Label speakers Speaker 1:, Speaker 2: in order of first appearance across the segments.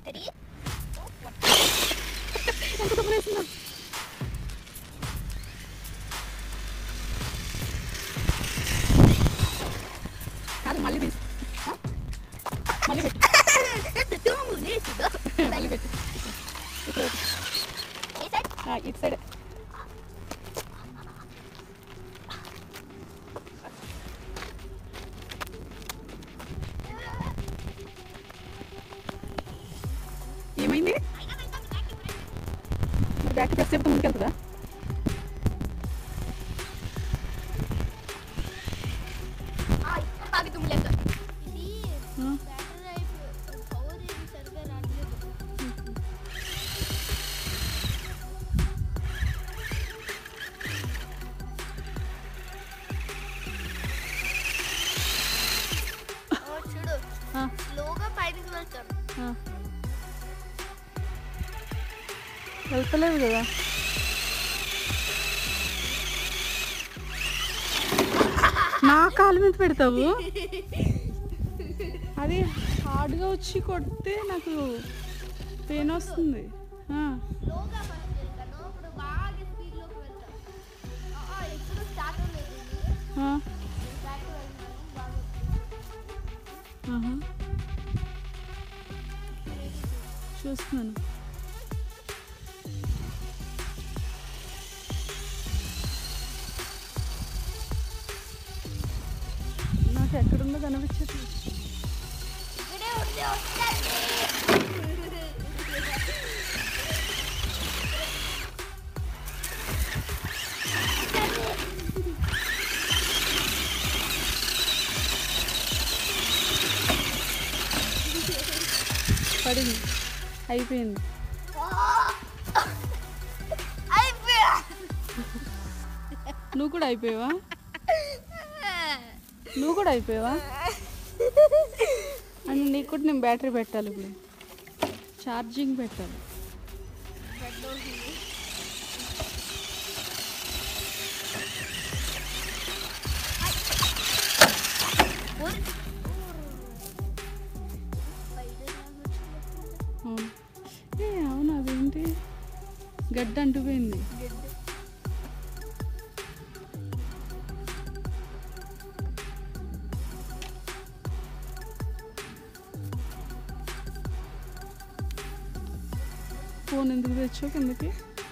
Speaker 1: Three.
Speaker 2: ఎంత దూరం వేసిందో. కాదు మళ్ళీ తీసు ఆ? మళ్ళీ పెట్టు
Speaker 1: Tunggu, nih, sudah.
Speaker 2: మళ్ళీ పెట్టు ఇక్కడ పెట్టు.
Speaker 1: Ini saya.
Speaker 2: ఆ, ఇటు సైడ్ ఏమైంది మరి బ్యాక్ ప్రెస్ చెప్తే ముందుకెళ్తుందా
Speaker 1: Ah, pagi tunggu lihat.
Speaker 3: ఇది
Speaker 2: ఆ,
Speaker 3: బ్యాటరీ అయిపో పవర్ ఏమి సరిగా రావట్లేదు
Speaker 1: Oh, చూడు
Speaker 2: ఆ,
Speaker 3: స్లోగా పైనకి వెళ్తాను
Speaker 2: ఆ. వెళ్తలేవు కదా నా కాలు మీద పెడతావు అది హార్డ్గా వచ్చి కొడితే నాకు పెయిన్ వస్తుంది ఆ,
Speaker 3: స్లోగా ఫస్ట్ వెళ్తాను అప్పుడు బాగా స్పీడ్లోకి వెళ్తాను ఆ, ఎప్పుడు స్టార్ట్ అవ్వలేదు ఇది
Speaker 2: ఆ,
Speaker 3: బ్యాక్ వెళ్తాను బాగా
Speaker 2: ఆహా. చూస్తున్నాను నాకు ఎక్కడుందో కనిపించట్లేదు
Speaker 3: ఇక్కడే ఉంది వస్తాను
Speaker 2: పడింది అయిపోయింది
Speaker 3: అయిపోయా
Speaker 2: నువ్వు కూడా అయిపోయావా నువ్వు కూడా అయిపోయావా అని నీకు కూడా నేను బ్యాటరీ పెట్టాలి ఇప్పుడు ఛార్జింగ్ పెట్టాలి అవును ఏ అవును అదేంటి గడ్డ అంటుపోయింది ఫోన్ ఎందుకు తెచ్చావు కిందకి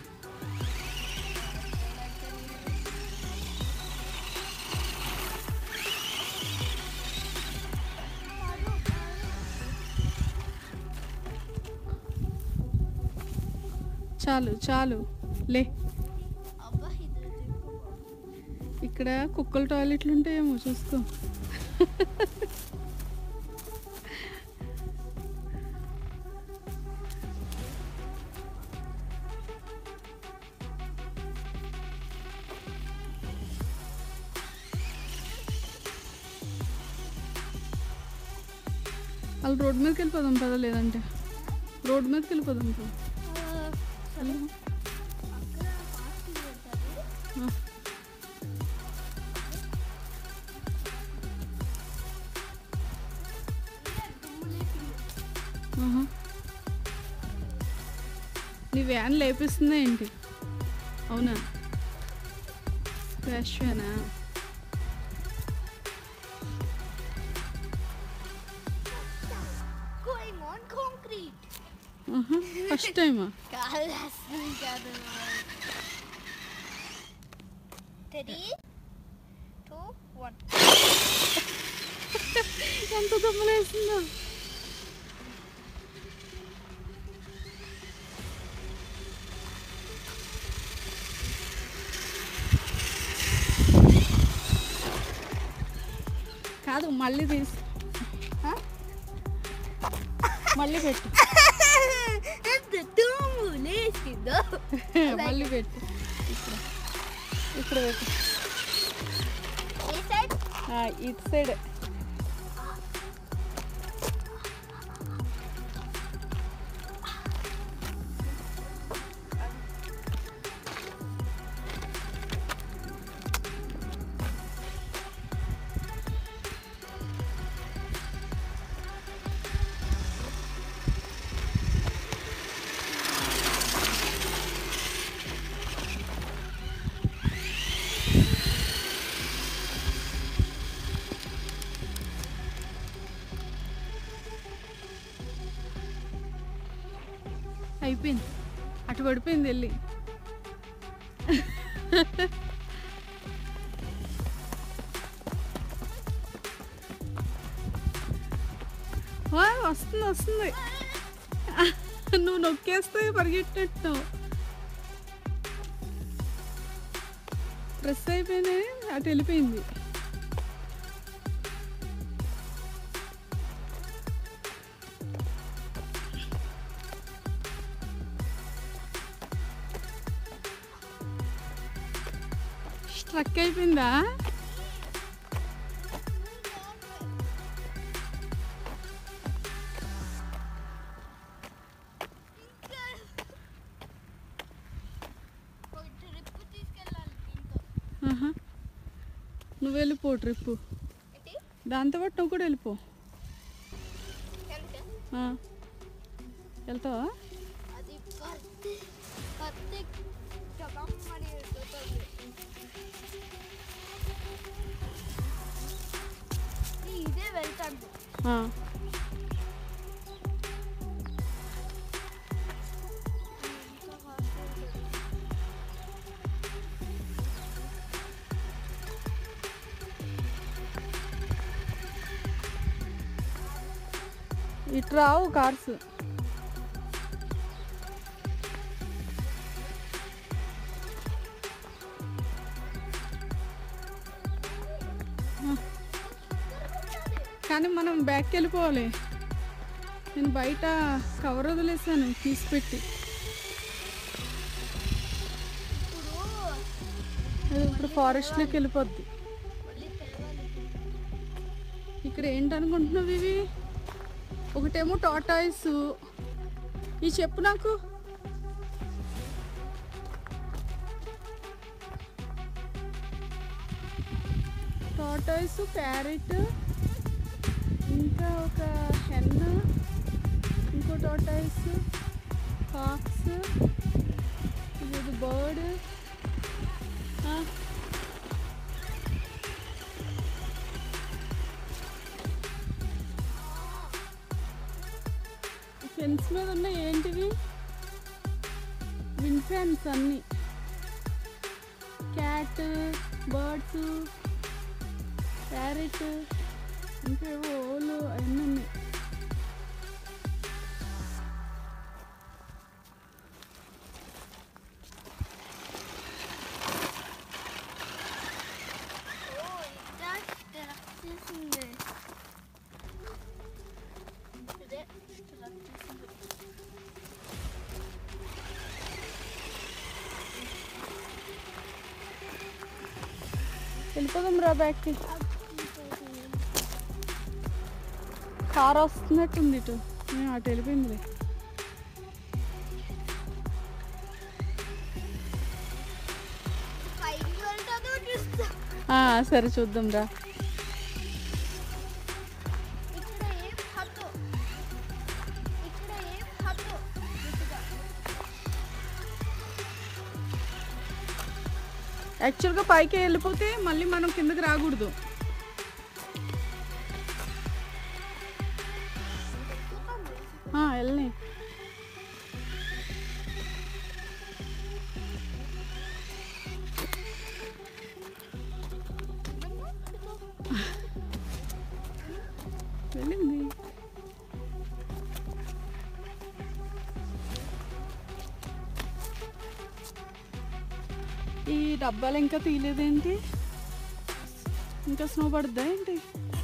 Speaker 2: చాలు చాలు లే
Speaker 3: అబ్బా ఇది
Speaker 2: ఇక్కడ కుక్కల టాయిలెట్లు ఉంటాయేమో చూసుకో వాళ్ళు రోడ్ మీదకి వెళ్ళిపోదాం పద లేదంటే రోడ్ మీదకి వెళ్ళిపోదాం పద వెళ్దాం. ఆ. ఆహా. నీ వ్యాన్ లేపిస్తుందా ఏంటి అవునా క్రాష్ వ్యానా
Speaker 3: going on concrete.
Speaker 2: ఫస్ట్ టైమా
Speaker 3: కాలేస్తుంది కాదు
Speaker 1: Three, two, one.
Speaker 2: ఎంత దమ్మలేస్తుందో కాదు మళ్ళీ తీసు ఆ? మళ్ళీ పెట్టు
Speaker 1: ఎంత తుమ్ము లేచిందో
Speaker 2: మళ్ళీ పెట్టు ఇక్కడ ఇక్కడ పెట్టు
Speaker 1: ఈ సైడ్
Speaker 2: ఆ, ఇటు సైడ్ అయిపోయింది అటు పడిపోయింది వెళ్ళి ఆ, వస్తుంది వస్తుంది నువ్వు నొక్కేస్తే పరిగెట్టినట్టు ప్రెస్ అయిపోయినా అటు వెళ్ళిపోయింది స్ట్రక్ అయిపోయిందా
Speaker 3: ఒక ట్రిప్ తీసుకెళ్ళాలి దీంతో
Speaker 2: ఆహా. నువ్వు వెళ్ళిపో ట్రిప్
Speaker 3: ఏంటి
Speaker 2: దాంతో పాటు నువ్వు కూడా వెళ్ళిపో
Speaker 3: వెళ్తే
Speaker 2: ఆ. వెళ్తావా
Speaker 3: అది కత్తి కత్తి టమమ్మని ఎడుతుంది ఇదే వెళ్తాను
Speaker 2: ఆ.
Speaker 3: ఇంకా fast వెళ్తుంది.
Speaker 2: ఇటు రావు కార్స్ కానీ మనం బ్యాక్కి వెళ్ళిపోవాలి నేను బయట కవర్ వదిలేసాను తీసి పెట్టి
Speaker 3: ఇప్పుడు
Speaker 2: అది ఇప్పుడు ఫారెస్ట్లోకి వెళ్ళిపోద్ది
Speaker 3: మళ్ళీ తెలవాలి
Speaker 2: ఇక్కడ ఏంటనుకుంటున్నావు ఇవి ఒకటేమో టాటాయిస్ ఈ చెప్పు నాకు టాటాయిస్ ప్యారెట్ ఇంకా ఒక హెన్ ఇంకో టాటాయిస్ ఫాక్స్ ఇది బర్డ్ ఫెన్స్ మీద ఉన్న ఏంటివి విండ్ ఫ్యాన్స్ అన్నీ క్యాట్ బర్డ్స్ ప్యారెట్ ఇంకేవో ఓలు అవన్నీ ఉన్నాయి
Speaker 3: ఓ ఇదా స్ట్రక్ చేసింది ఇదే స్ట్రక్ చేసింది
Speaker 2: వెళ్ళిపోదాం రా బ్యాక్కి కార్ వస్తున్నట్టుంది ఇటు నేను అటు వెళ్ళిపోయిందిలే
Speaker 3: పైకి వెళ్తుందో చూస్తా
Speaker 2: ఆ, సరే చూద్దాం రా
Speaker 3: ఇక్కడ ఏం హద్దు ఇక్కడ ఏం హద్దు గుర్తుగా
Speaker 2: యాక్చువల్గా పైకి వెళ్ళిపోతే మళ్ళీ మనం కిందకి రాకూడదు ఆ, వెళ్ళని వెళ్ళింది ఈ డబ్బాలు ఇంకా తీయలేదేంటి ఇంకా స్నో పడుద్దా ఏంటి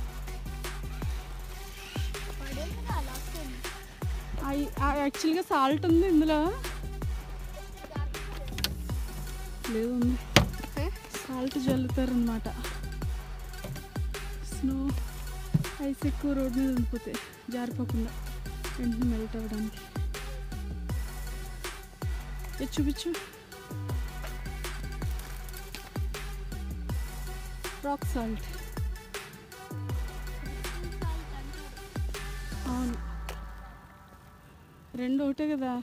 Speaker 3: పడేది కదా లాస్ట్ టైం
Speaker 2: అయి- ఆ యాక్చువల్గా సాల్ట్ ఉంది ఇందులో లేదు ఉంది సాల్ట్ జల్లుతారనమాట స్నో ఐస్ ఎక్కువ రోడ్ మీద ఉండిపోతే జారిపోకుండా వెంటనే మెల్ట్ అవ్వడానికి ఇది చూపించు రాక్ సాల్ట్ అవును రెండు ఒకటే కదా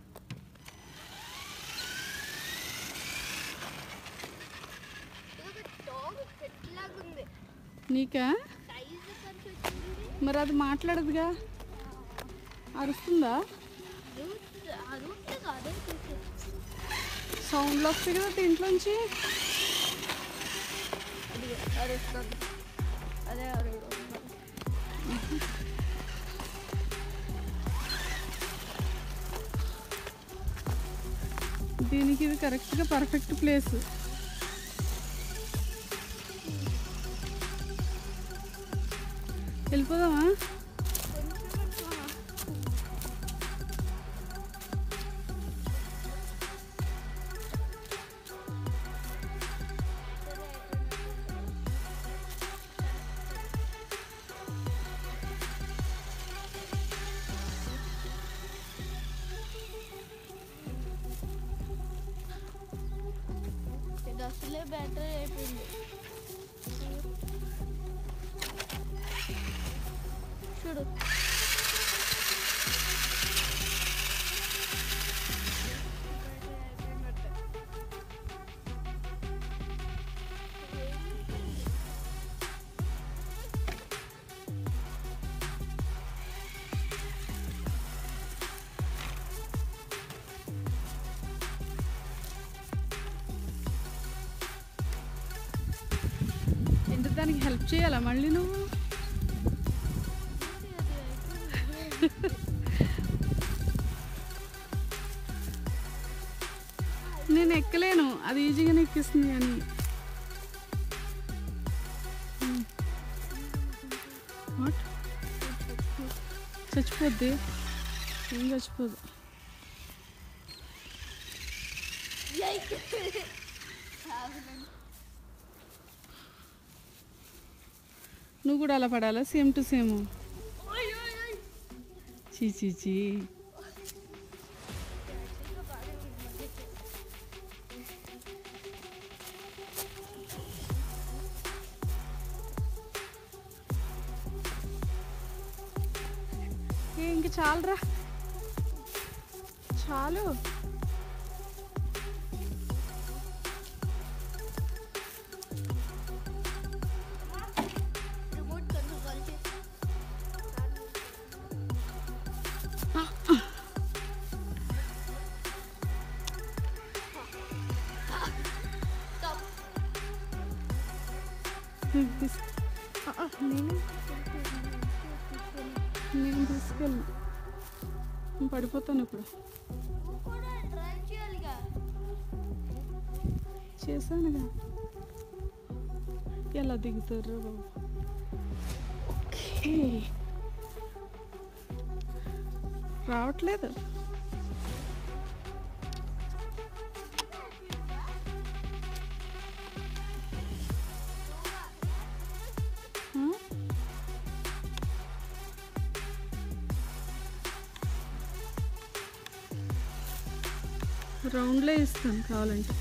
Speaker 3: ఇది ఒక డాగ్ పెట్ లాగుంది
Speaker 2: నీకా
Speaker 3: సైజ్ కొంచెం వచ్చింది
Speaker 2: మరి అది మాట్లాడదుగా అరుస్తుందా
Speaker 3: రూట్ ఆ రూట్ అదే చూసి
Speaker 2: సౌండ్లు వస్తాయి కదా దీంట్లోంచి
Speaker 1: అది అరుస్తుంది అదే అరుడు
Speaker 2: దీనికి ఇది కరెక్ట్గా పర్ఫెక్ట్ ప్లేస్ వెళ్ళిపోదామా
Speaker 1: ఇది అసలే బ్యాటరీ అయిపోయింది చూడు
Speaker 2: ఎందుకు దానికి హెల్ప్ చేయాలా మళ్ళీ నువ్వు నేను ఎక్కలేను అది ఈజీగానే ఎక్కిస్తుంది కానీ వాట్ చచ్చిపోద్ది ఏం చచ్చిపోదు నువ్వు కూడా అలా పడాలా సేమ్ టు సేమ్ చీ చీ చీ ఏ ఇంక చాలరా చాలు
Speaker 3: రిమోట్ కంట్రోల్ చేసి
Speaker 2: తీస్- ఆ, ఆ, నేను నేను తీసుకెళ్ళి పడిపోతాను ఇప్పుడు
Speaker 3: నువ్వు కూడా డ్రైవ్ చేయాలిగా
Speaker 2: చేశానుగా ఎలా దిగుతారు బాబు ఓకే రావట్లేదు ఆ? రౌండ్లో ఇస్తాను కావాలంటే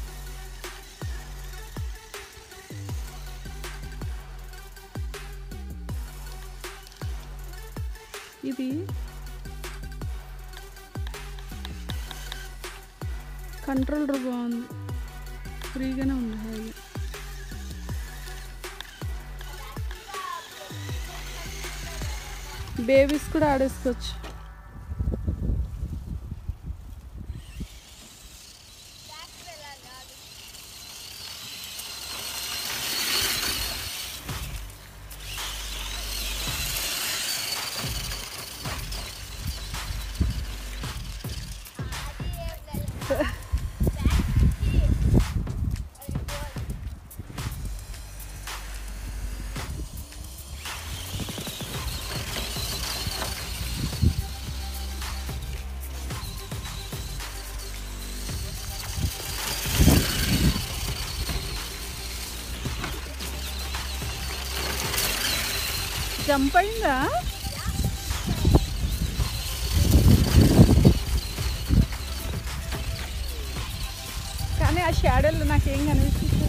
Speaker 2: ఇది కంట్రోలర్ బాగుంది ఫ్రీగానే ఉంది హాయిగా బేబీస్ కూడా ఆడేసుకోవచ్చు జంప్ అయిందా కానీ ఆ షాడోలు నాకేం కనిపిస్తుంది